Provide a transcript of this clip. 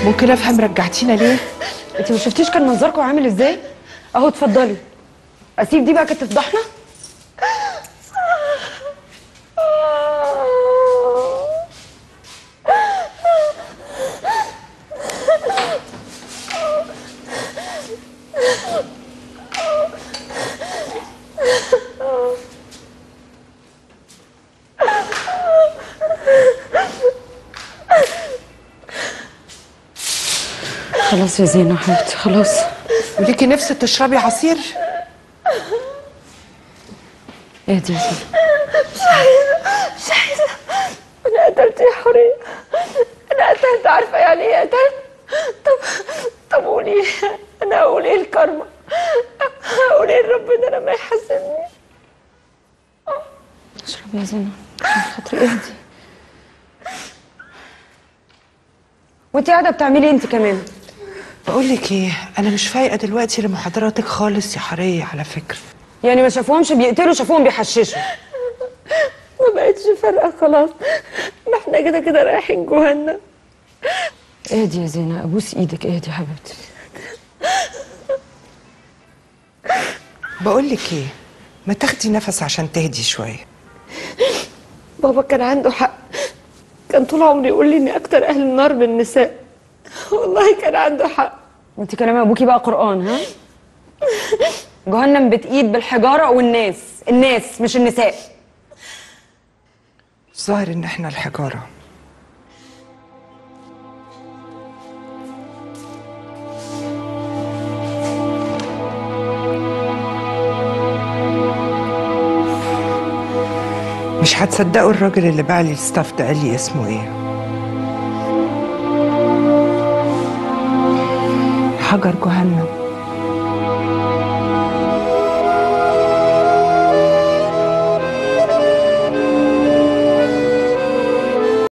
ممكن افهم رجعتينا ليه انت ما شفتيش كان منظركم عامل ازاي اهو اتفضلي اسيب دي بقى كانت تفضحنا خلاص يا زينة حبيبتي خلاص وليكي نفس تشربي عصير اهدي يا زينة مش عايزة أنا قتلت يا حورية أنا قتلت عارفة يعني إيه قتلت طب طب قولي أنا هقول إيه الكرمة هقول إيه ربنا لما يحاسبني اشربي يا زينة عشان خاطري اهدي وانت قاعدة بتعملي انت كمان بقول لك ايه انا مش فايقه دلوقتي لمحاضراتك خالص يا حريه على فكره يعني ما شافوهمش بيقتلوا شافوهم بيحششوا ما بقتش فارقة خلاص ما احنا كده كده رايحين جهنم اهدي يا زينة ابوس ايدك اهدي يا حبيبتي بقول لك ايه ما تاخدي نفس عشان تهدي شويه بابا كان عنده حق كان طول عمري يقول لي إن أكتر أهل النار بالنساء والله كان عنده حق وانت كلام ابوكي بقى قرآن ها جهنم بتقيد بالحجارة والناس الناس مش النساء ظاهر ان احنا الحجاره مش هتصدقوا الراجل اللي باع لي الستاف ده قال لي اسمه ايه حجر جهنم